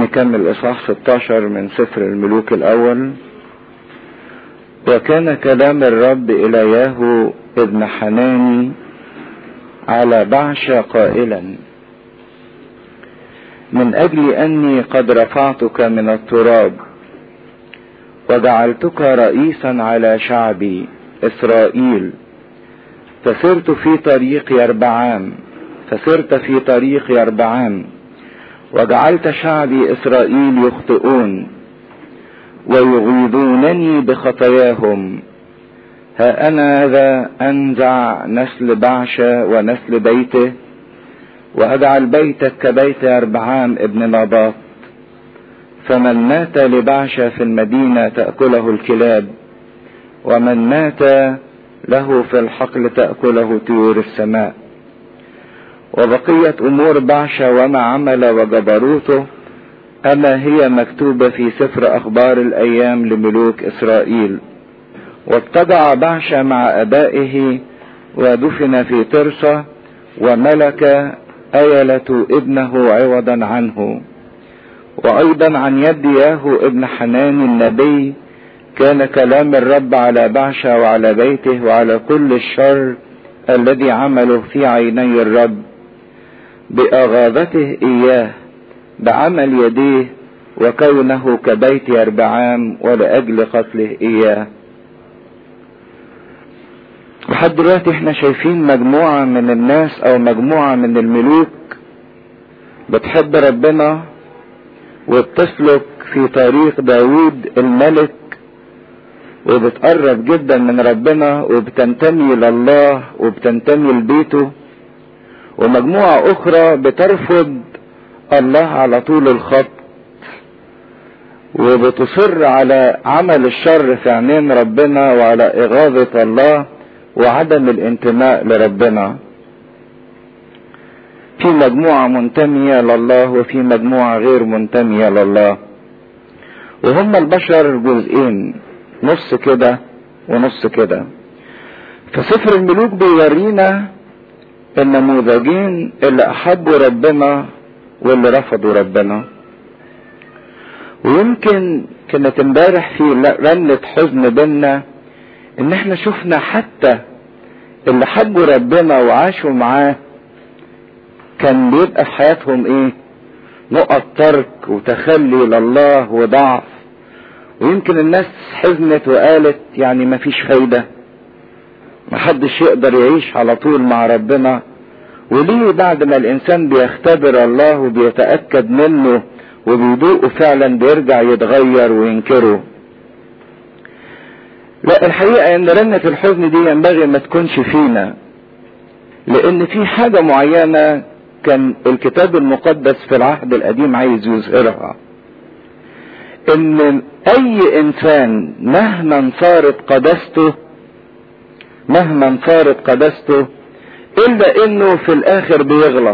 نكمل اصحاح 16 من سفر الملوك الاول وكان كلام الرب الى ياهو ابن حناني على بعشة قائلا من اجل اني قد رفعتك من التراب وجعلتك رئيسا على شعبي اسرائيل فسرت في طريق يربعام فسرت في طريق يربعام وجعلت شعبي اسرائيل يخطئون ويغيظونني بخطاياهم ها انا ذا انزع نسل بعشة ونسل بيته واجعل بيتك كبيت اربعام ابن نباط فمن مات لبعشة في المدينة تأكله الكلاب ومن مات له في الحقل تأكله طيور السماء وبقية أمور بعشة وما عمل وجبروته أما هي مكتوبة في سفر أخبار الأيام لملوك إسرائيل واتبع بعشة مع أبائه ودفن في ترسة وملك أيلة ابنه عوضا عنه وأيضا عن يد ياهو ابن حنان النبي كان كلام الرب على بعشة وعلى بيته وعلى كل الشر الذي عمله في عيني الرب بأغاظته إياه بعمل يديه وكونه كبيت يربعام ولأجل قتله إياه لحد دلوقتي احنا شايفين مجموعة من الناس او مجموعة من الملوك بتحب ربنا وبتسلك في طريق داود الملك وبتقرب جدا من ربنا وبتنتمي لله وبتنتمي لبيته ومجموعة اخرى بترفض الله على طول الخط وبتصر على عمل الشر في عينين ربنا وعلى اغاظة الله وعدم الانتماء لربنا في مجموعة منتمية لله وفي مجموعة غير منتمية لله وهم البشر جزئين نص كده ونص كده فسفر الملوك بيورينا النموذجين اللي احبوا ربنا واللي رفضوا ربنا ويمكن كانت امبارح في رنة حزن بينا ان احنا شفنا حتى اللي حبوا ربنا وعاشوا معاه كان بيبقى في حياتهم ايه نقط ترك وتخلي لله وضعف ويمكن الناس حزنت وقالت يعني مفيش فايدة محدش يقدر يعيش على طول مع ربنا وليه بعد ما الانسان بيختبر الله وبيتأكد منه وبيدوقه فعلا بيرجع يتغير وينكره لا الحقيقة ان رنة الحزن دي ينبغي ما تكونش فينا لان في حاجة معينة كان الكتاب المقدس في العهد القديم عايز يظهرها ان اي انسان مهما صارت قداسته مهما صارت قداسته الا انه في الاخر بيغلط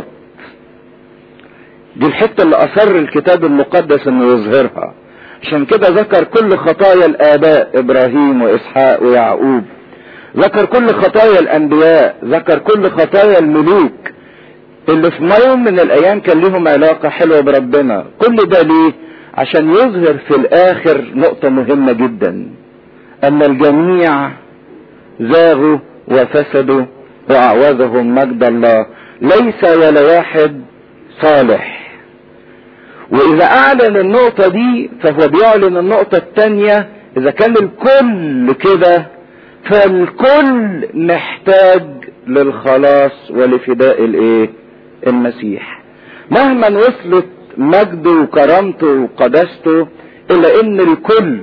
دي الحتة اللي اصر الكتاب المقدس انه يظهرها عشان كده ذكر كل خطايا الآباء إبراهيم وإسحاق ويعقوب ذكر كل خطايا الأنبياء ذكر كل خطايا الملوك اللي في يوم من الأيام كان لهم علاقة حلوة بربنا كل ده ليه عشان يظهر في الآخر نقطة مهمة جدا أن الجميع زاغوا وفسدوا وأعوزهم مجد الله ليس ولا واحد صالح واذا اعلن النقطة دي فهو بيعلن النقطة التانية اذا كان الكل كده فالكل محتاج للخلاص ولفداء الايه المسيح مهما وصلت مجده وكرامته وقداسته الا ان الكل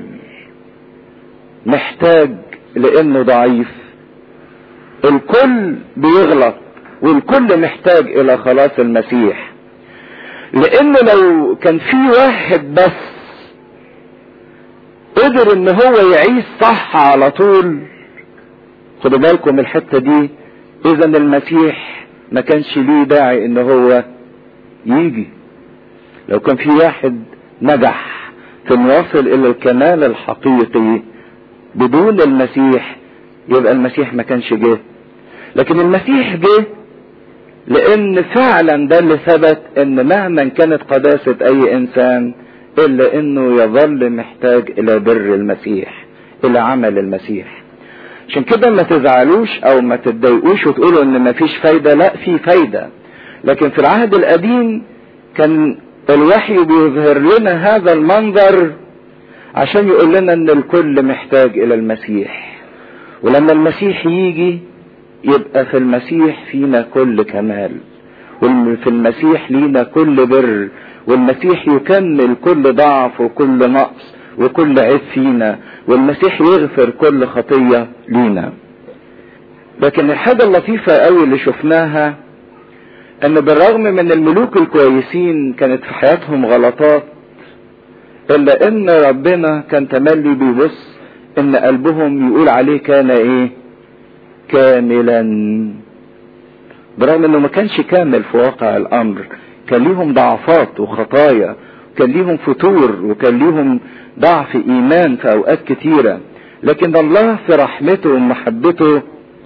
محتاج لانه ضعيف الكل بيغلط والكل محتاج الى خلاص المسيح لان لو كان في واحد بس قدر ان هو يعيش صح على طول خدوا بالكم الحته دي اذا المسيح ما كانش ليه داعي ان هو يجي لو كان في واحد نجح في انه يصل الى الكمال الحقيقي بدون المسيح يبقى المسيح ما كانش جه لكن المسيح جه لان فعلا ده اللي ثبت ان مهما كانت قداسة اي انسان الا انه يظل محتاج الى بر المسيح الى عمل المسيح عشان كده ما تزعلوش او ما تتضايقوش وتقولوا ان ما فيش فايدة لا في فايدة لكن في العهد القديم كان الوحي بيظهر لنا هذا المنظر عشان يقول لنا ان الكل محتاج الى المسيح ولما المسيح يجي يبقى في المسيح فينا كل كمال وفي المسيح لينا كل بر والمسيح يكمل كل ضعف وكل نقص وكل عيب فينا والمسيح يغفر كل خطية لينا لكن الحاجة اللطيفة قوي اللي شفناها ان بالرغم من الملوك الكويسين كانت في حياتهم غلطات الا ان ربنا كان تملي بيبص ان قلبهم يقول عليه كان ايه كاملا برغم انه ما كانش كامل في واقع الامر كان ليهم ضعفات وخطايا كان ليهم فتور وكان ليهم ضعف ايمان في اوقات كتيرة لكن الله في رحمته ومحبته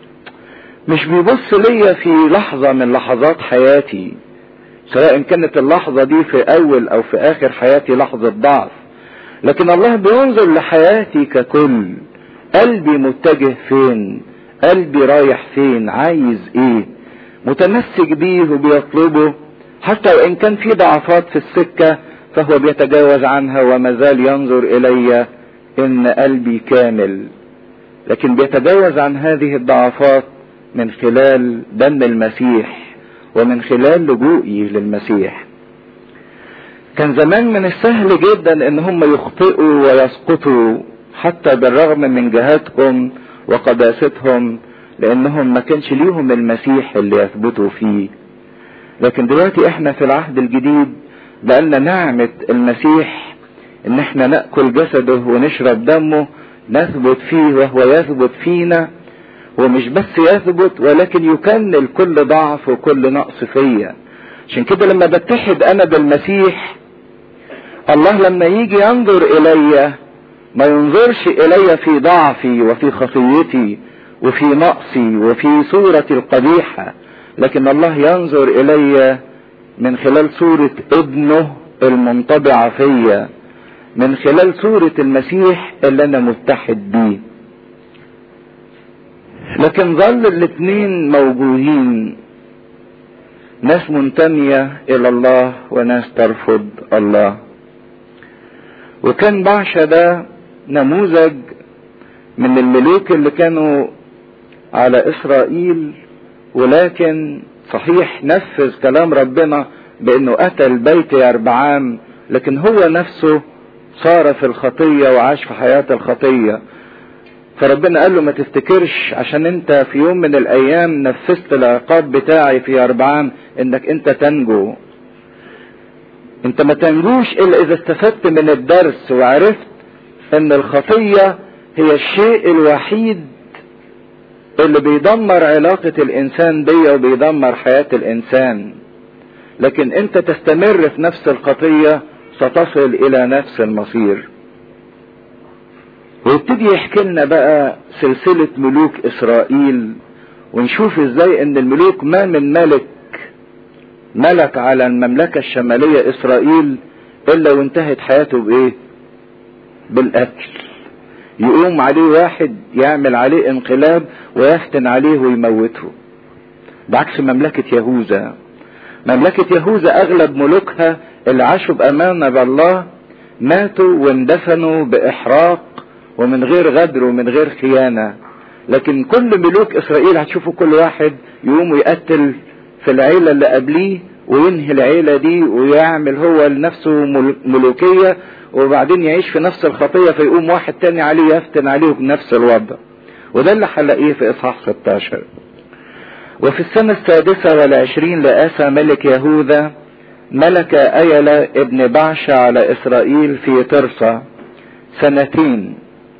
مش بيبص ليا في لحظة من لحظات حياتي سواء كانت اللحظة دي في اول او في اخر حياتي لحظة ضعف لكن الله بينظر لحياتي ككل قلبي متجه فين قلبي رايح فين عايز ايه متمسك بيه وبيطلبه حتى وان كان في ضعفات في السكة فهو بيتجاوز عنها وما زال ينظر الي ان قلبي كامل لكن بيتجاوز عن هذه الضعفات من خلال دم المسيح ومن خلال لجوئي للمسيح كان زمان من السهل جدا ان هم يخطئوا ويسقطوا حتى بالرغم من جهاتهم وقداستهم لانهم ما كانش ليهم المسيح اللي يثبتوا فيه لكن دلوقتي احنا في العهد الجديد بقالنا نعمة المسيح ان احنا نأكل جسده ونشرب دمه نثبت فيه وهو يثبت فينا ومش بس يثبت ولكن يكمل كل ضعف وكل نقص فيا عشان كده لما بتحد انا بالمسيح الله لما يجي ينظر الي ما ينظرش الي في ضعفي وفي خطيتي وفي نقصي وفي صورتي القبيحة لكن الله ينظر الي من خلال صورة ابنه المنطبعة فيا من خلال صورة المسيح اللي انا متحد بيه لكن ظل الاثنين موجودين ناس منتمية الى الله وناس ترفض الله وكان بعشا ده نموذج من الملوك اللي كانوا على اسرائيل ولكن صحيح نفذ كلام ربنا بانه قتل بيت يربعام لكن هو نفسه صار في الخطية وعاش في حياة الخطية فربنا قال له ما تفتكرش عشان انت في يوم من الايام نفذت العقاب بتاعي في اربعام انك انت تنجو انت ما تنجوش الا اذا استفدت من الدرس وعرفت ان الخطية هي الشيء الوحيد اللي بيدمر علاقة الانسان بيا وبيدمر حياة الانسان لكن انت تستمر في نفس الخطية ستصل الى نفس المصير ويبتدي يحكي لنا بقى سلسلة ملوك اسرائيل ونشوف ازاي ان الملوك ما من ملك ملك على المملكة الشمالية اسرائيل الا وانتهت حياته بايه بالاكل يقوم عليه واحد يعمل عليه انقلاب ويفتن عليه ويموته بعكس مملكة يهوذا مملكة يهوذا اغلب ملوكها اللي عاشوا بامانة بالله ماتوا واندفنوا باحراق ومن غير غدر ومن غير خيانة لكن كل ملوك اسرائيل هتشوفوا كل واحد يقوم يقتل في العيلة اللي قبليه وينهي العيلة دي ويعمل هو لنفسه ملوكية وبعدين يعيش في نفس الخطية فيقوم واحد تاني عليه يفتن عليه بنفس الوضع وده اللي هنلاقيه في اصحاح 16 وفي السنة السادسة والعشرين لآسى ملك يهوذا ملك أيلة ابن بعشة على إسرائيل في ترسا سنتين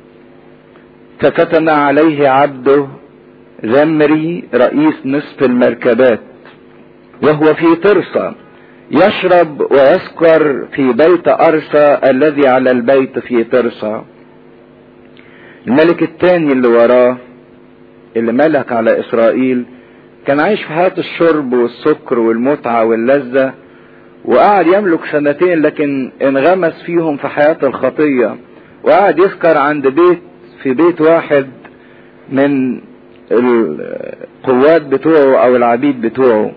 ففتن عليه عبده زمري رئيس نصف المركبات وهو في ترسا يشرب ويسكر في بيت أرسا الذي على البيت في ترسا الملك الثاني اللي وراه اللي ملك على إسرائيل كان عايش في حياة الشرب والسكر والمتعة واللذة وقعد يملك سنتين لكن انغمس فيهم في حياة الخطية وقعد يسكر عند بيت في بيت واحد من القوات بتوعه او العبيد بتوعه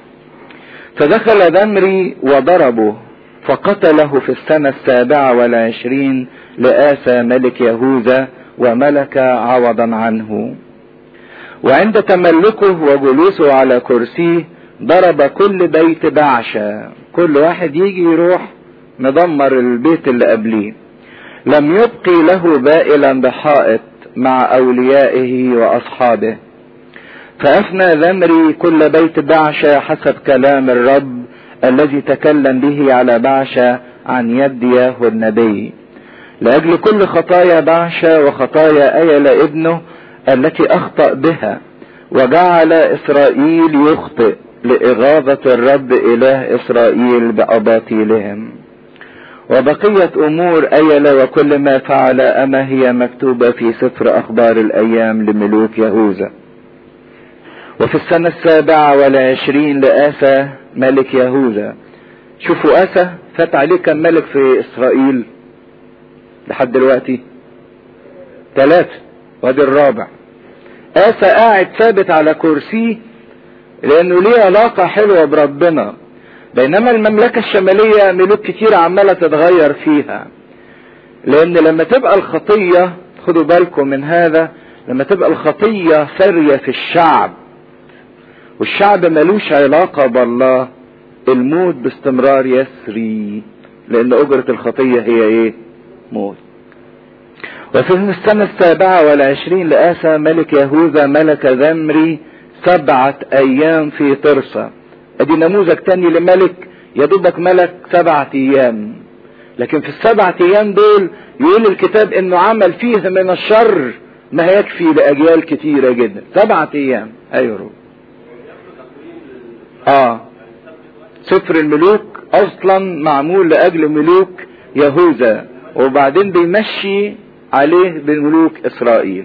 فدخل ذمري وضربه فقتله في السنة السابعة والعشرين لآسى ملك يهوذا وملك عوضا عنه وعند تملكه وجلوسه على كرسيه ضرب كل بيت بعشة كل واحد يجي يروح مدمر البيت اللي قبليه لم يبقي له بائلا بحائط مع اوليائه واصحابه فافنى ذمري كل بيت بعشة حسب كلام الرب الذي تكلم به على بعشة عن يد ياهو النبي لاجل كل خطايا بعشة وخطايا ايل ابنه التي اخطأ بها وجعل اسرائيل يخطئ لاغاظة الرب اله اسرائيل باباطيلهم وبقية امور ايل وكل ما فعل اما هي مكتوبة في سفر اخبار الايام لملوك يهوذا وفي السنة السابعة والعشرين لآسى ملك يهوذا شوفوا آسى فات عليه كم ملك في إسرائيل لحد دلوقتي ثلاثة وادي الرابع آسى قاعد ثابت على كرسيه لأنه ليه علاقة حلوة بربنا بينما المملكة الشمالية ملوك كتير عمالة تتغير فيها لأن لما تبقى الخطية خدوا بالكم من هذا لما تبقى الخطية سارية في الشعب والشعب ملوش علاقة بالله الموت باستمرار يسري لان اجرة الخطية هي ايه موت وفي السنة السابعة والعشرين لآسى ملك يهوذا ملك ذمري سبعة ايام في ترسة ادي نموذج تاني لملك يدوبك ملك سبعة ايام لكن في السبعة ايام دول يقول الكتاب انه عمل فيه من الشر ما يكفي لاجيال كتيرة جدا سبعة ايام ايوه اه سفر الملوك اصلا معمول لاجل ملوك يهوذا وبعدين بيمشي عليه بملوك اسرائيل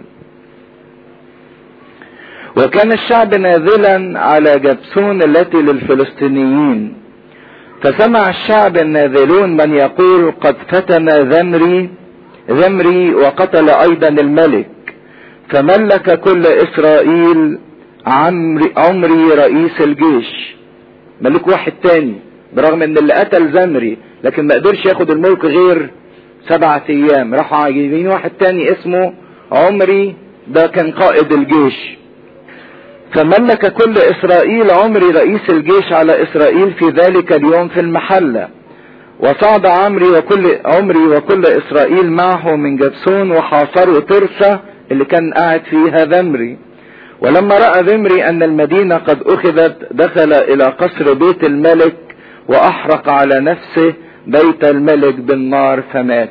وكان الشعب نازلا على جبسون التي للفلسطينيين فسمع الشعب النازلون من يقول قد فتن ذمري ذمري وقتل ايضا الملك فملك كل اسرائيل عمري, عمري رئيس الجيش ملك واحد تاني برغم ان اللي قتل زمري لكن ما قدرش ياخد الملك غير سبعة ايام راحوا عاجبين واحد تاني اسمه عمري ده كان قائد الجيش فملك كل اسرائيل عمري رئيس الجيش على اسرائيل في ذلك اليوم في المحلة وصعد عمري وكل عمري وكل اسرائيل معه من جبسون وحاصروا ترسة اللي كان قاعد فيها ذمري ولما رأى ذمري أن المدينة قد أخذت دخل إلى قصر بيت الملك وأحرق على نفسه بيت الملك بالنار فمات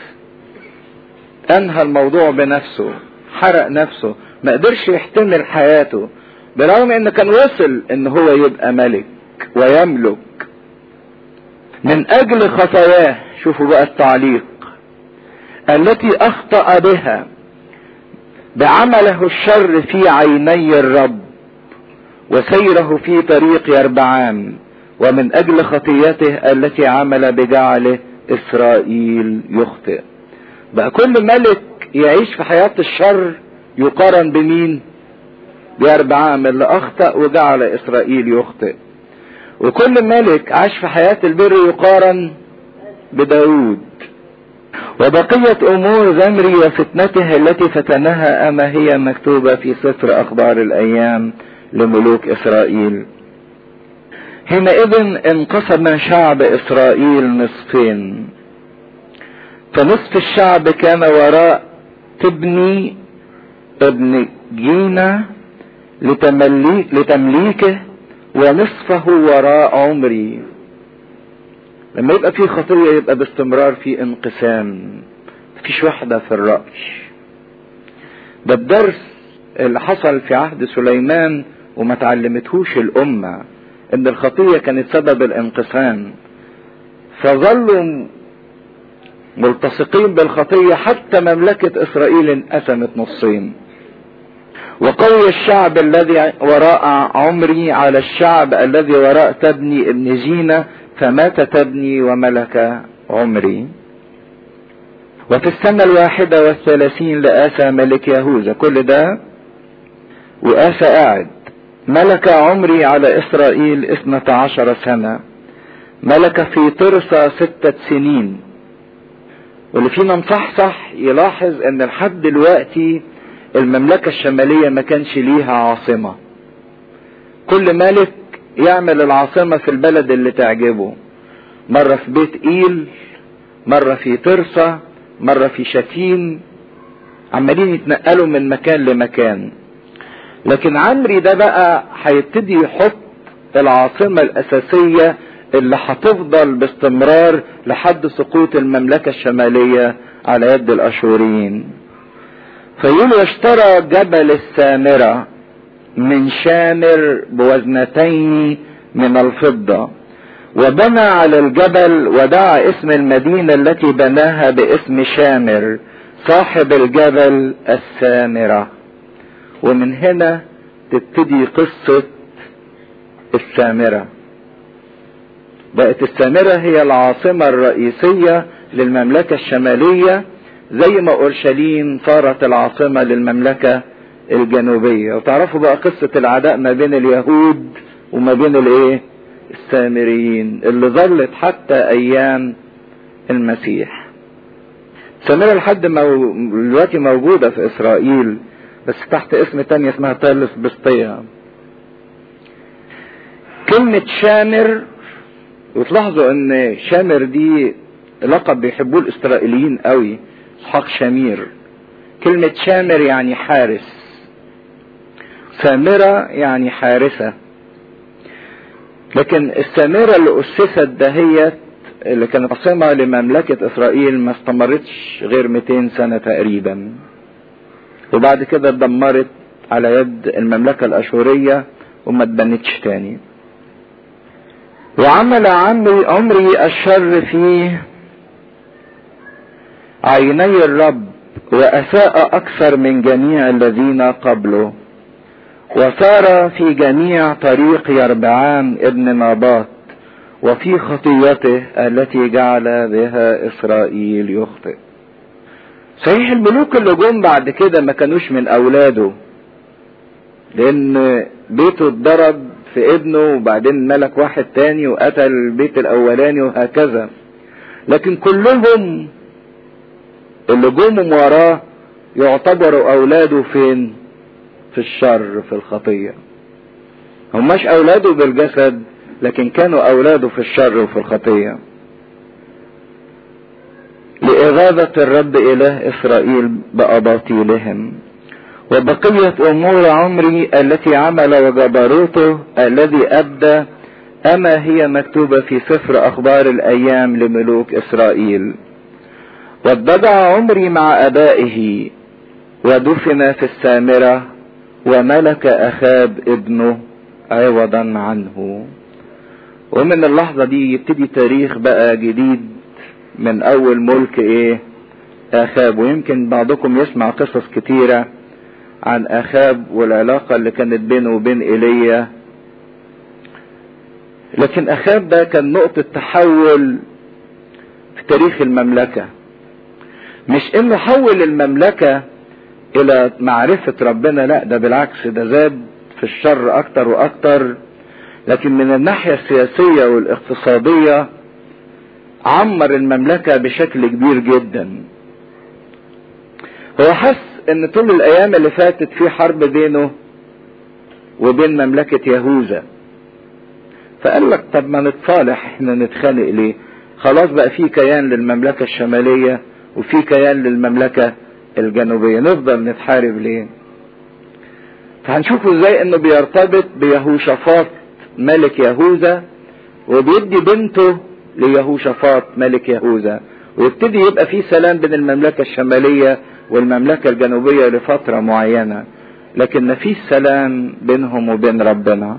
أنهى الموضوع بنفسه حرق نفسه ما قدرش يحتمل حياته برغم ان كان وصل ان هو يبقى ملك ويملك من اجل خطاياه شوفوا بقى التعليق التي اخطأ بها بعمله الشر في عيني الرب وسيره في طريق يربعام ومن اجل خطيته التي عمل بجعله اسرائيل يخطئ بقى كل ملك يعيش في حياة الشر يقارن بمين بيربعام اللي اخطأ وجعل اسرائيل يخطئ وكل ملك عاش في حياة البر يقارن بداود وبقية امور ذمري وفتنته التي فتنها اما هي مكتوبة في سفر اخبار الايام لملوك اسرائيل حينئذ انقسم شعب اسرائيل نصفين فنصف الشعب كان وراء تبني ابن جينا لتمليك لتمليكه ونصفه وراء عمري لما يبقى في خطية يبقى باستمرار في انقسام مفيش وحدة في الرأي ده الدرس اللي حصل في عهد سليمان وما تعلمتهوش الأمة إن الخطية كانت سبب الانقسام فظلوا ملتصقين بالخطية حتى مملكة إسرائيل انقسمت نصين وقوي الشعب الذي وراء عمري على الشعب الذي وراء تبني ابن زينة فمات تبني وملك عمري وفي السنة الواحدة والثلاثين لآسى ملك يهوذا كل ده وآسى قاعد ملك عمري على إسرائيل اثنة عشر سنة ملك في طرسة ستة سنين واللي فينا مصحصح يلاحظ ان لحد دلوقتي المملكة الشمالية ما كانش ليها عاصمة كل ملك يعمل العاصمة في البلد اللي تعجبه مرة في بيت ايل مرة في طرسة مرة في شتيم عمالين يتنقلوا من مكان لمكان لكن عمري ده بقى هيبتدي يحط العاصمة الأساسية اللي هتفضل باستمرار لحد سقوط المملكة الشمالية على يد الأشوريين فيقول اشترى جبل السامرة من شامر بوزنتين من الفضة وبنى على الجبل ودعا اسم المدينة التي بناها باسم شامر صاحب الجبل السامرة ومن هنا تبتدي قصة السامرة بقت السامرة هي العاصمة الرئيسية للمملكة الشمالية زي ما اورشليم صارت العاصمة للمملكة الجنوبية وتعرفوا بقى قصة العداء ما بين اليهود وما بين الايه السامريين اللي ظلت حتى ايام المسيح السامرة لحد مو... دلوقتي موجودة في اسرائيل بس تحت اسم تاني اسمها تالس بسطية كلمة شامر وتلاحظوا ان شامر دي لقب بيحبوه الاسرائيليين قوي اسحاق شامير كلمة شامر يعني حارس سامرة يعني حارسة لكن السامرة اللي أسست دهيت اللي كانت عاصمة لمملكة إسرائيل ما استمرتش غير 200 سنة تقريبا وبعد كده اتدمرت على يد المملكة الأشورية وما اتبنتش تاني وعمل عمري عمري الشر في عيني الرب وأساء أكثر من جميع الذين قبله وسار في جميع طريق يربعام ابن نابات وفي خطيته التي جعل بها إسرائيل يخطئ صحيح الملوك اللي جم بعد كده ما كانوش من أولاده لأن بيته اتضرب في ابنه وبعدين ملك واحد تاني وقتل البيت الأولاني وهكذا لكن كلهم اللي جم وراه يعتبروا اولاده فين في الشر في الخطية هماش اولاده بالجسد لكن كانوا اولاده في الشر وفي الخطية لإغاظة الرب إله إسرائيل بأباطيلهم وبقية أمور عمري التي عمل وجبروته الذي أبدى أما هي مكتوبة في سفر أخبار الأيام لملوك إسرائيل واتبع عمري مع ابائه ودفن في السامرة وملك اخاب ابنه عوضا عنه ومن اللحظة دي يبتدي تاريخ بقى جديد من اول ملك ايه اخاب ويمكن بعضكم يسمع قصص كتيرة عن اخاب والعلاقة اللي كانت بينه وبين ايليا لكن اخاب ده كان نقطة تحول في تاريخ المملكة مش انه حول المملكة الى معرفة ربنا لا ده بالعكس ده زاد في الشر اكتر واكتر لكن من الناحية السياسية والاقتصادية عمر المملكة بشكل كبير جدا هو حس ان طول الايام اللي فاتت في حرب بينه وبين مملكة يهوذا فقال لك طب ما نتصالح احنا نتخانق ليه خلاص بقى في كيان للمملكة الشمالية وفي كيان للمملكة الجنوبية نفضل نتحارب ليه فهنشوفوا ازاي انه بيرتبط بيهوشافاط ملك يهوذا وبيدي بنته ليهوشافاط ملك يهوذا ويبتدي يبقى في سلام بين المملكة الشمالية والمملكة الجنوبية لفترة معينة لكن مفيش سلام بينهم وبين ربنا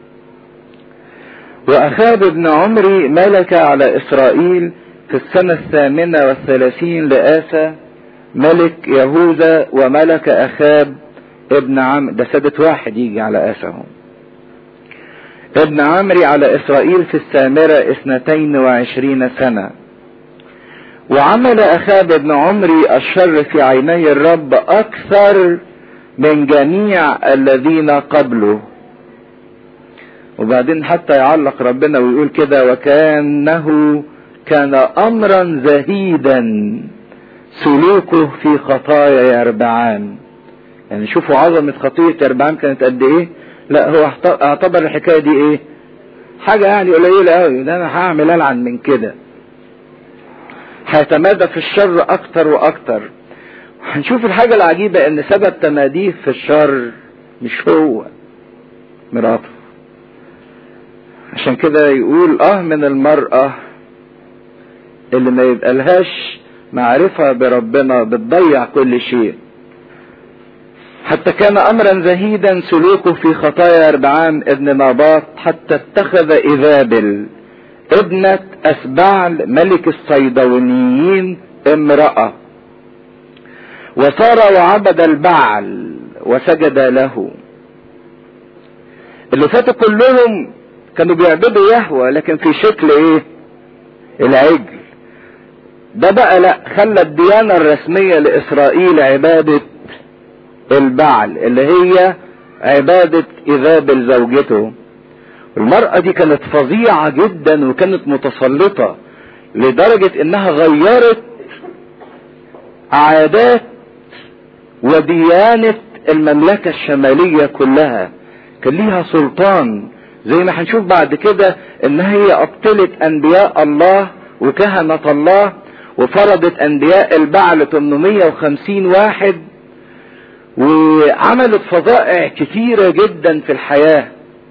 وأخاب ابن عمري ملك على إسرائيل في السنة الثامنة والثلاثين لآسى ملك يهوذا وملك أخاب ابن عم ده سادة واحد يجي على آسى ابن عمري على إسرائيل في السامرة اثنتين وعشرين سنة وعمل أخاب ابن عمري الشر في عيني الرب أكثر من جميع الذين قبله وبعدين حتى يعلق ربنا ويقول كده وكانه كان امرا زهيدا سلوكه في خطايا يربعان يعني شوفوا عظمة خطية يربعان كانت قد ايه لا هو اعتبر الحكاية دي ايه حاجة يعني قليلة قوي ده انا هعمل العن من كده هيتمادى في الشر اكتر واكتر هنشوف الحاجة العجيبة ان سبب تماديه في الشر مش هو مراته عشان كده يقول اه من المرأة اللي ما يبقى لهاش معرفة بربنا بتضيع كل شيء حتى كان امرا زهيدا سلوكه في خطايا اربعام ابن ناباط حتى اتخذ ايزابل ابنة اسبعل ملك الصيدونيين امرأة وصار وعبد البعل وسجد له اللي فاتوا كلهم كانوا بيعبدوا يهوى لكن في شكل ايه العجل ده بقى لا خلى الديانة الرسمية لإسرائيل عبادة البعل اللي هي عبادة إذابل زوجته المرأة دي كانت فظيعة جدا وكانت متسلطة لدرجة انها غيرت عادات وديانة المملكة الشمالية كلها كان ليها سلطان زي ما هنشوف بعد كده ان هي ابطلت انبياء الله وكهنة الله وفرضت انبياء البعل 850 واحد وعملت فظائع كتيرة جدا في الحياة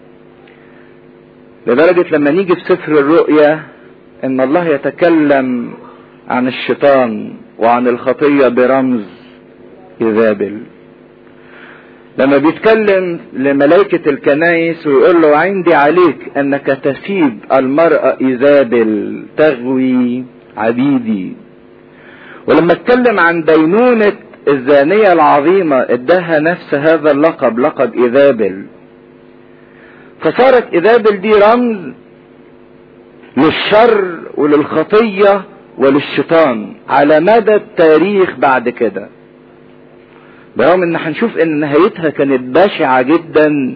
لدرجة لما نيجي في سفر الرؤيا ان الله يتكلم عن الشيطان وعن الخطية برمز إيزابل لما بيتكلم لملائكة الكنايس ويقول له عندي عليك انك تسيب المرأة ايزابل تغوي عبيدي ولما اتكلم عن دينونة الزانية العظيمة اداها نفس هذا اللقب لقب ايزابل فصارت ايزابل دي رمز للشر وللخطية وللشيطان على مدى التاريخ بعد كده برغم ان هنشوف ان نهايتها كانت بشعة جدا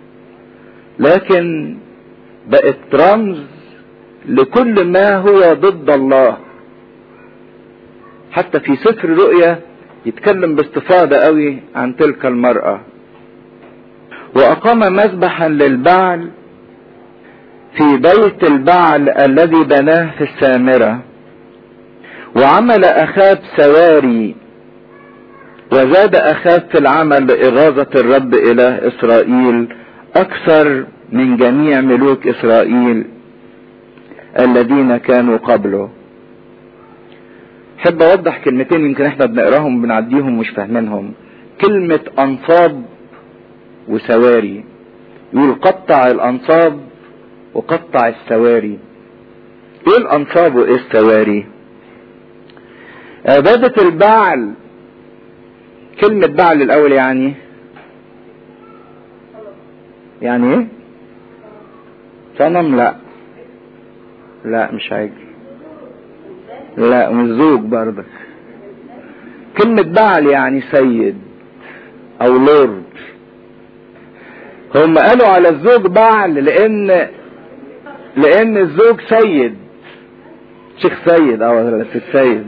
لكن بقت رمز لكل ما هو ضد الله حتى في سفر رؤيا يتكلم باستفاضة قوي عن تلك المرأة وأقام مذبحا للبعل في بيت البعل الذي بناه في السامرة وعمل أخاب سواري وزاد أخاب في العمل بإغاظة الرب إله إسرائيل أكثر من جميع ملوك إسرائيل الذين كانوا قبله حب أوضح كلمتين يمكن احنا بنقراهم بنعديهم مش فاهمينهم كلمة أنصاب وسواري يقول قطع الأنصاب وقطع السواري ايه الأنصاب وايه السواري عبادة البعل كلمة بعل الأول يعني يعني ايه؟ صنم لا لا مش عجل لا مش زوج برضك كلمة بعل يعني سيد أو لورد هم قالوا على الزوج بعل لأن لأن الزوج سيد شيخ سيد أو ولا ست سيد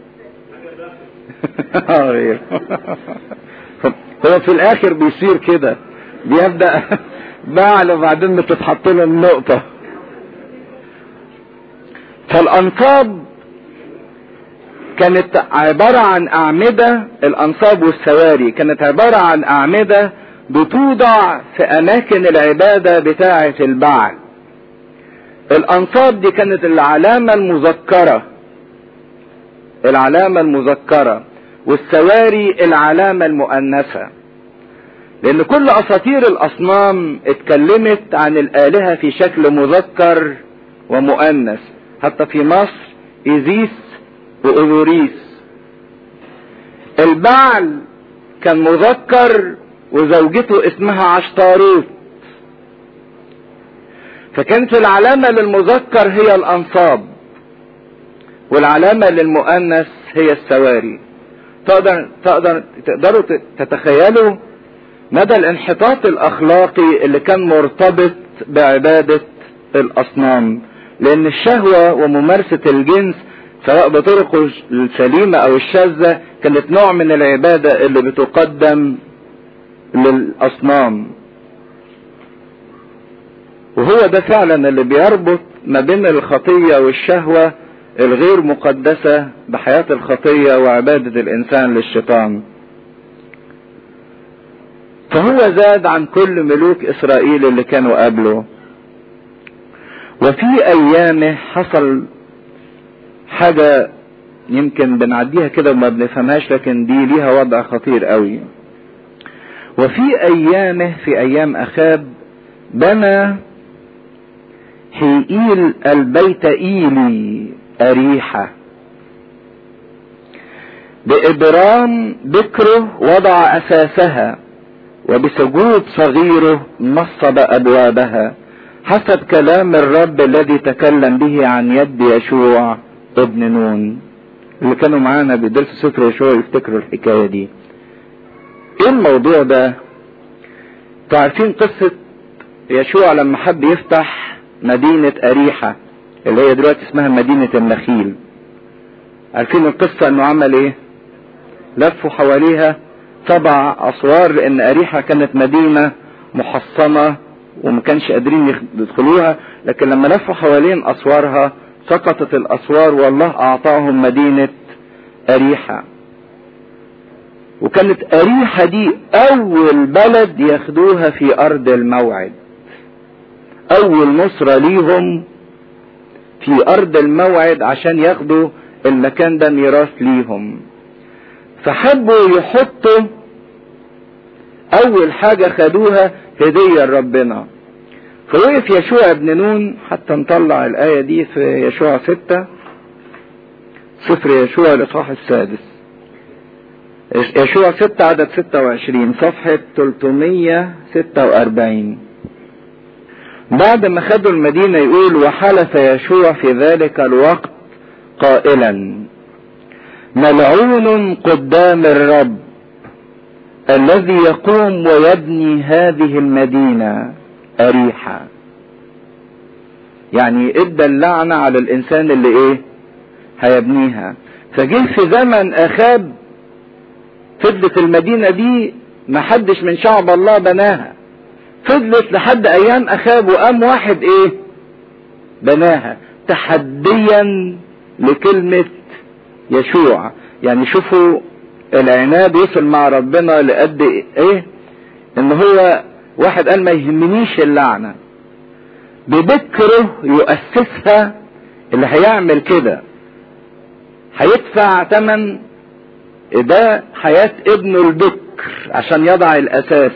هو في الاخر بيصير كده بيبدا بعل وبعدين بتتحط له النقطه فالانصاب كانت عبارة عن أعمدة الأنصاب والسواري كانت عبارة عن أعمدة بتوضع في أماكن العبادة بتاعة البعل الأنصاب دي كانت العلامة المذكرة العلامة المذكرة والسواري العلامة المؤنثة لأن كل أساطير الأصنام اتكلمت عن الآلهة في شكل مذكر ومؤنث حتى في مصر إيزيس وأوروريس البعل كان مذكر وزوجته اسمها عشتاروت فكانت العلامة للمذكر هي الأنصاب والعلامة للمؤنث هي السواري تقدر تقدر تقدروا تتخيلوا مدى الانحطاط الأخلاقي اللي كان مرتبط بعبادة الأصنام لأن الشهوة وممارسة الجنس سواء بطرقه السليمة أو الشاذة كانت نوع من العبادة اللي بتقدم للأصنام وهو ده فعلا اللي بيربط ما بين الخطية والشهوة الغير مقدسة بحياة الخطية وعبادة الإنسان للشيطان فهو زاد عن كل ملوك إسرائيل اللي كانوا قبله وفي أيامه حصل حاجة يمكن بنعديها كده وما بنفهمهاش لكن دي ليها وضع خطير قوي وفي أيامه في أيام أخاب بنى حيئيل البيت إيلي أريحة بإبرام بكره وضع أساسها وبسجود صغيره نصب أبوابها حسب كلام الرب الذي تكلم به عن يد يشوع ابن نون اللي كانوا معانا بيدرسوا سفر يشوع يفتكروا الحكاية دي ايه الموضوع ده تعرفين قصة يشوع لما حب يفتح مدينة أريحة اللي هي دلوقتي اسمها مدينة النخيل عارفين القصة انه عمل ايه لفوا حواليها سبع اسوار لان اريحة كانت مدينة محصنة وما كانش قادرين يدخلوها لكن لما لفوا حوالين اسوارها سقطت الاسوار والله اعطاهم مدينة اريحة وكانت اريحة دي اول بلد ياخدوها في ارض الموعد اول نصرة ليهم في ارض الموعد عشان ياخدوا المكان ده ميراث ليهم فحبوا يحطوا اول حاجة خدوها هدية لربنا فوقف يشوع ابن نون حتى نطلع الآية دي في يشوع ستة سفر يشوع الإصحاح السادس يشوع ستة عدد ستة وعشرين صفحة 346 بعد ما خدوا المدينة يقول وحلف يشوع في ذلك الوقت قائلا ملعون قدام الرب الذي يقوم ويبني هذه المدينة أريحة يعني ادى اللعنة على الانسان اللي ايه هيبنيها فجه في زمن اخاب فضلت المدينة دي ما حدش من شعب الله بناها فضلت لحد ايام اخاب وقام واحد ايه بناها تحديا لكلمة يشوع يعني شوفوا العناد وصل مع ربنا لقد ايه ان هو واحد قال ما يهمنيش اللعنة ببكره يؤسسها اللي هيعمل كده هيدفع تمن ده حياة ابنه البكر عشان يضع الاساس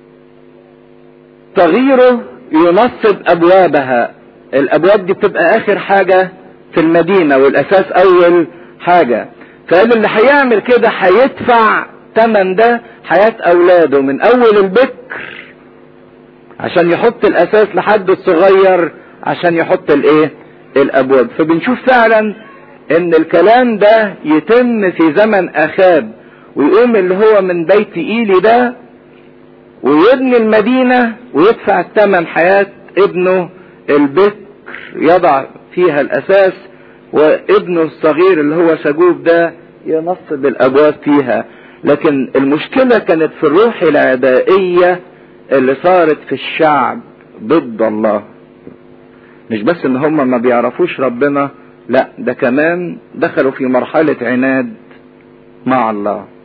تغييره ينصب ابوابها الابواب دي بتبقى اخر حاجة في المدينة والاساس اول حاجة فقال اللي هيعمل كده هيدفع تمن ده حياة اولاده من اول البكر عشان يحط الاساس لحد الصغير عشان يحط الايه الابواب فبنشوف فعلا ان الكلام ده يتم في زمن اخاب ويقوم اللي هو من بيت ايلي ده ويبني المدينة ويدفع الثمن حياة ابنه البكر يضع فيها الاساس وابنه الصغير اللي هو سجوب ده ينصب الابواب فيها لكن المشكلة كانت في الروح العدائية اللي صارت في الشعب ضد الله مش بس ان هم ما بيعرفوش ربنا لا ده كمان دخلوا في مرحلة عناد مع الله